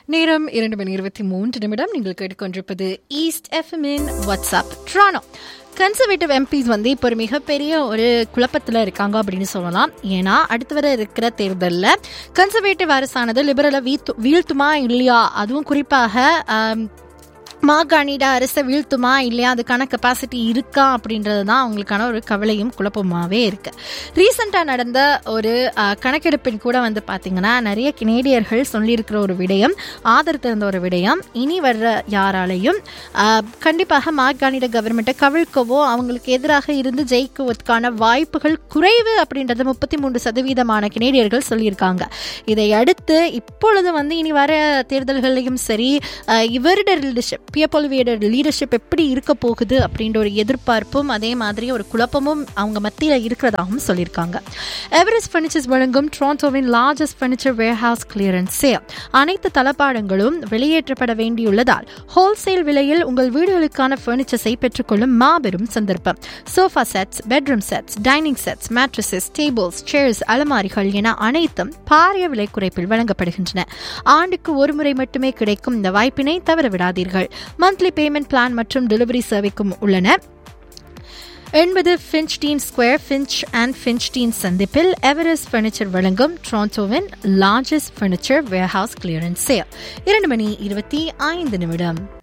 நேரம் இரண்டு மணி இருபத்தி மூன்று நிமிடம் நீங்கள் கேட்டுக்கொண்டிருப்பது ஈஸ்ட் எஃப்எம்இன் வாட்ஸ்அப் ட்ரானோ கன்சர்வேட்டிவ் எம்பிஸ் வந்து இப்போ ஒரு மிகப்பெரிய ஒரு குழப்பத்தில் இருக்காங்க அப்படின்னு சொல்லலாம் ஏன்னா அடுத்து வர இருக்கிற தேர்தலில் கன்சர்வேட்டிவ் அரசானது லிபரலை வீழ்த்து வீழ்த்துமா இல்லையா அதுவும் குறிப்பாக ஆம், மாகாணிட அரசை வீழ்த்துமா இல்லையா அதுக்கான கெப்பாசிட்டி இருக்கா அப்படின்றது தான் அவங்களுக்கான ஒரு கவலையும் குழப்பமாகவே இருக்கு ரீசெண்டாக நடந்த ஒரு அஹ், கணக்கெடுப்பின் கூட வந்து பார்த்தீங்கன்னா நிறைய கனேடியர்கள் சொல்லியிருக்கிற ஒரு விடயம் ஆதரத்திருந்த ஒரு விடயம் இனி வர்ற யாராலையும் அஹ், கண்டிப்பாக மாகாணிட கவர்மெண்ட்டை கவிழ்க்கவோ அவங்களுக்கு எதிராக இருந்து ஜெயிக்குவதற்கான வாய்ப்புகள் குறைவு அப்படின்றது முப்பத்தி மூன்று சதவீதமான கனேடியர்கள் சொல்லியிருக்காங்க இதை அடுத்து இப்பொழுது வந்து இனி வர தேர்தல்களையும் சரி அஹ், இவருடைய லீடர்ஷிப் பியப்பொலிவியோட லீடர்ஷிப் எப்படி இருக்க போகுது அப்படின்ற ஒரு எதிர்பார்ப்பும் அதே மாதிரி ஒரு குழப்பமும் அவங்க மத்தியில் இருக்கிறதாகவும் சொல்லியிருக்காங்க எவரெஸ்ட் ஃபர்னிச்சர்ஸ் வழங்கும் டொரண்டோவின் largest furniture warehouse clearance sale அனைத்து தளபாடங்களும் வெளியேற்றப்பட வேண்டியுள்ளதால் ஹோல்சேல் விலையில் உங்கள் வீடுகளுக்கான ஃபர்னிச்சர்ஸை பெற்றுக்கொள்ளும் மாபெரும் சந்தர்ப்பம் sofa sets bedroom sets dining sets mattresses tables chairs அலமாரிகள் என அனைத்தும் பாரிய விலை குறைப்பில் வழங்கப்படுகின்றன ஆண்டுக்கு ஒரு முறை மட்டுமே கிடைக்கும் இந்த வாய்ப்பினை தவற விடாதீர்கள் மந்த்லி பேமெண்ட் பிளான் மற்றும் டெலிவரி சேவைக்கும் உள்ளன எண்பது Finchdene square Finch and Finchdene சந்திப்பில் எவரெஸ்ட் ஃபர்னிச்சர் வழங்கும் டொரண்டோவின் largest furniture warehouse clearance sale இரண்டு மணி இருபத்தி ஐந்து நிமிடம்